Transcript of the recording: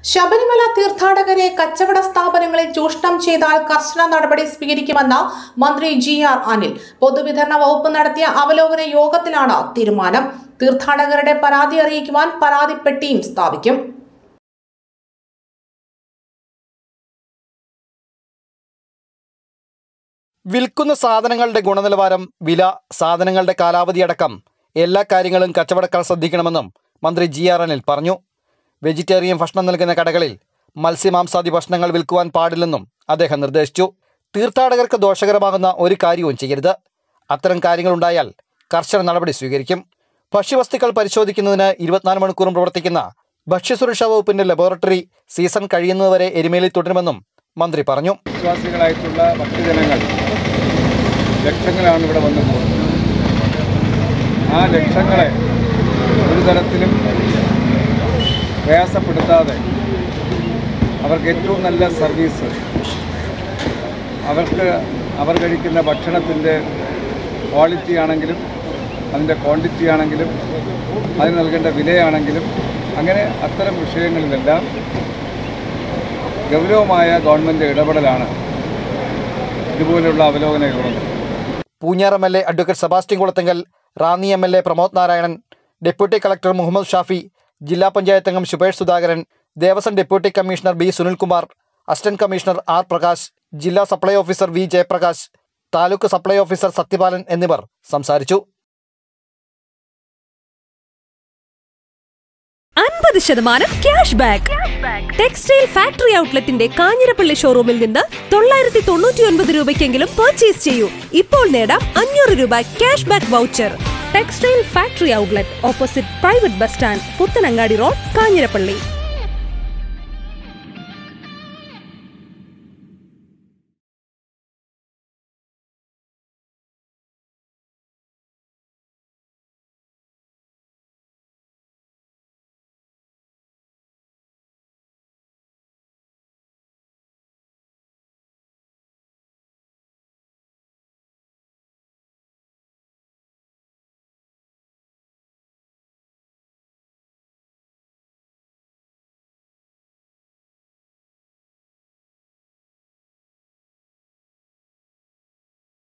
ശബരിമല തീർത്ഥാടകരെ കച്ചവട സ്ഥാപനങ്ങളിൽ ചൂഷണം ചെയ്താൽ കർശന നടപടി സ്വീകരിക്കുമെന്ന് മന്ത്രി ജി ആർ അനിൽ പൊതുവിതരണ വകുപ്പ് നടത്തിയ അവലോകന യോഗത്തിലാണ് തീരുമാനം തീർത്ഥാടകരുടെ പരാതി അറിയിക്കുവാൻ പരാതി പെട്ടിയും സ്ഥാപിക്കും വിൽക്കുന്ന സാധനങ്ങളുടെ ഗുണനിലവാരം വില സാധനങ്ങളുടെ കാലാവധി അടക്കം എല്ലാ കാര്യങ്ങളും കച്ചവടക്കാർ ശ്രദ്ധിക്കണമെന്നും മന്ത്രി ജി ആർ അനിൽ പറഞ്ഞു വെജിറ്റേറിയൻ ഭക്ഷണം നൽകുന്ന കടകളിൽ മത്സ്യമാംസാദി ഭക്ഷണങ്ങൾ വിൽക്കുവാൻ പാടില്ലെന്നും അദ്ദേഹം നിർദ്ദേശിച്ചു തീർത്ഥാടകർക്ക് ദോഷകരമാകുന്ന ഒരു കാര്യവും ചെയ്യരുത് അത്തരം കാര്യങ്ങളുണ്ടായാൽ കർശന നടപടി സ്വീകരിക്കും ഭക്ഷ്യവസ്തുക്കൾ പരിശോധിക്കുന്നതിന് ഇരുപത്തിനാല് മണിക്കൂറും പ്രവർത്തിക്കുന്ന ഭക്ഷ്യസുരക്ഷാ വകുപ്പിന്റെ ലബോറട്ടറി സീസൺ കഴിയുന്നതുവരെ എരുമേലി തുടരുമെന്നും മന്ത്രി പറഞ്ഞു വിശ്വാസികളായിട്ടുള്ള ഭക്തജനങ്ങൾ ലക്ഷങ്ങളാണ് ഇവിടെ വന്നു പോകുന്നത് ആ ലക്ഷങ്ങളെ ഒരു തരത്തിലും പ്രയാസപ്പെടുത്താതെ അവർക്ക് ഏറ്റവും നല്ല സർവീസ് അവർക്ക് അവർ കഴിക്കുന്ന ഭക്ഷണത്തിൻ്റെ ക്വാളിറ്റി ആണെങ്കിലും അതിൻ്റെ ക്വാണ്ടിറ്റി ആണെങ്കിലും അതിന് നൽകേണ്ട വിലയാണെങ്കിലും അങ്ങനെ അത്തരം വിഷയങ്ങളിലെല്ലാം ഗൗരവമായ ഗവൺമെൻറ് ഇടപെടലാണ് ഇതുപോലുള്ള അവലോകന യോഗങ്ങൾ Poonjar M L A advocate Sebastian Kulathinkal Ranni M L A Pramod Narayanan deputy collector Muhammad Shafi ജില്ലാ പഞ്ചായത്ത് അംഗം Shubhesh Sudhakaran Devaswom deputy commissioner B Sunilkumar assistant commissioner R Prakash ജില്ലാ supply officer V Jayaprakash taluk supply officer Sathyapalan എന്നിവർ സംസാരിച്ചു അൻപത് ശതമാനം ക്യാഷ് ബാക്ക് ടെക്സ്റ്റൈൽ ഫാക്ടറി ഔട്ട്ലെറ്റിന്റെ കാഞ്ഞിരപ്പള്ളി ഷോറൂമിൽ നിന്ന് തൊള്ളായിരത്തി തൊണ്ണൂറ്റി ഒൻപത് രൂപയ്ക്കെങ്കിലും പർച്ചേസ് ചെയ്യൂ ഇപ്പോൾ നേടാം അഞ്ഞൂറ് രൂപ cash back voucher textile factory outlet opposite private bus stand Puthanangadi road Kanjirappally